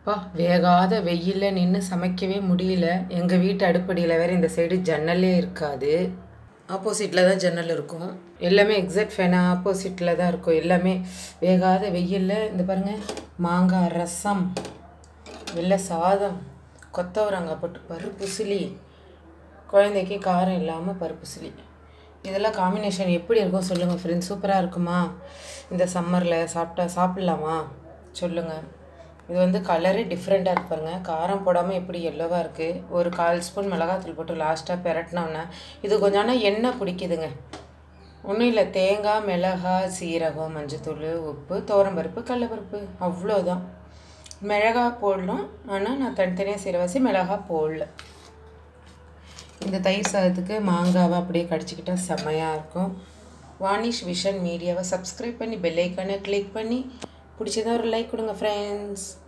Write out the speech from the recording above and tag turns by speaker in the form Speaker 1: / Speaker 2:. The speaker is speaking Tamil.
Speaker 1: அப்பா வேகாத வெயிலில் நின்று சமைக்கவே முடியல எங்கள் வீட்டு அடுப்படியில் வேறு இந்த சைடு ஜன்னலே இருக்காது ஆப்போசிட்டில் தான் ஜன்னல் இருக்கும் எல்லாமே எக்ஸாக்ட் ஃபேனாக ஆப்போசிட்டில் தான் இருக்கும் எல்லாமே வேகாத வெயிலில் இந்த பாருங்கள் மாங்காய் ரசம் வெள்ளை சாதம் கொத்தவரங்காய் போட்டு பருப்பு சிலி குழந்தைக்கு காரம் இல்லாமல் பருப்பு சிலி இதெல்லாம் காம்பினேஷன் எப்படி இருக்கும் சொல்லுங்கள் ஃப்ரெண்ட்ஸ் சூப்பராக இருக்குமா இந்த சம்மரில் சாப்பிட்டா சாப்பிட்லாமா சொல்லுங்கள் இது வந்து கலரே டிஃப்ரெண்ட்டாக இருக்கு பாருங்க காரம் போடாமல் எப்படி எல்லோவாக இருக்குது ஒரு கால் ஸ்பூன் மிளகாத்தூள் போட்டு லாஸ்ட்டாக பெரட்டினோன்னே இது கொஞ்சம் ஆனால் எண்ணெய் பிடிக்குதுங்க ஒன்றும் இல்லை தேங்காய் மிளகாய் சீரகம் மஞ்சத்தூள் உப்பு துவரம்பருப்பு கடலப்பருப்பு அவ்வளோதான் மிளகா போடலாம் ஆனால் நான் தனித்தனியாக சீரவாசி மிளகா போடல இந்த தயிர் சாதத்துக்கு மாங்காவை அப்படியே கடிச்சிக்கிட்டா செம்மையாக இருக்கும் வாணிஷ் விஷன் மீடியாவை சப்ஸ்கிரைப் பண்ணி பெல் ஐக்கானை கிளிக் பண்ணி பிடிச்சதா ஒரு லைக் கொடுங்க ஃப்ரெண்ட்ஸ்